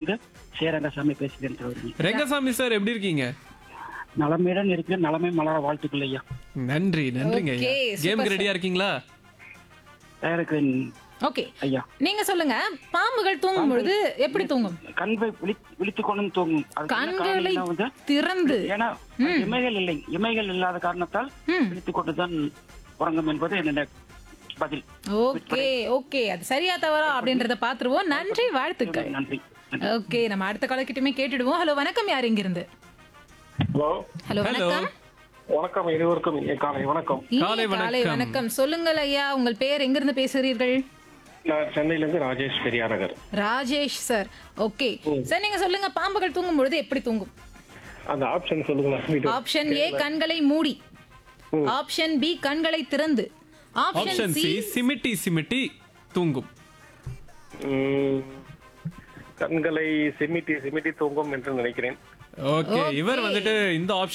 இருந்து சேரங்கசாமி பேசுகிறேன் தோழி ரெங்கசாமி சார் எப்படி இருக்கீங்க நலமையுடன் இருக்கு நலமை மலர வாழ்த்துக்கள் ஐயா நன்றி நன்றிங்க Okay, super கேமுக்கு ரெடியா இருக்கீங்களா தயாரிக்கிறேன் ஓகே ஐயா நீங்க சொல்லுங்க பாம்புகள் தூங்கும் பொழுது எப்படி தூங்கும் கண்வை விழி விழித்துக் கொண்டும் தூங்கும் அதுக்கு என்ன கண்களை காரணம்னா வந்து திறந்து ஏன்னா இமைகள் இல்லை இமைகள் இல்லாத காரணத்தால் ம். விழித்துக் கொண்டுதான் உறங்கும் என்பது என்னோட பதில் ஓகே ஓகே அது சரியா தவறா அப்படின்றத பாத்துருவோம் நன்றி வாழ்த்துக்கள் நன்றி ஓகே நம்ம அடுத்த காலக்கிட்டமே கேட்டுடுவோம் ஹலோ வணக்கம் யார் இங்க இருந்து ஹலோ ஹலோ Hello. வணக்கம் வணக்கம் இருவருக்கும் இனிய காலை வணக்கம் இனிய காலை காலை வணக்கம். வணக்கம் சொல்லுங்கள் ஐயா உங்கள் பெயர் எங்க இருந்து பேசுகிறீர்கள் நான் சென்னையில இருந்து Rajesh Periyar Nagar Rajesh sir okay sir நீங்க சொல்லுங்க பாம்புகள் தூங்கும் பொழுது எப்படி தூங்கும் அந்த ஆப்ஷன் சொல்லுங்களேன் வீட்டு ஆப்ஷன் ஏ கண்களை மூடி ஆப்ஷன் பி கண்களை திறந்து ஆப்ஷன் ஆப்ஷன் சி சி சிமிட்டி சிமிட்டி தூங்கும் ம், கண்களை சிமிட்டி சிமிட்டி தூங்கும் என்று நினைக்கிறேன் ஓகே இவர் வந்துட்டு இந்த ஆப்ஷன்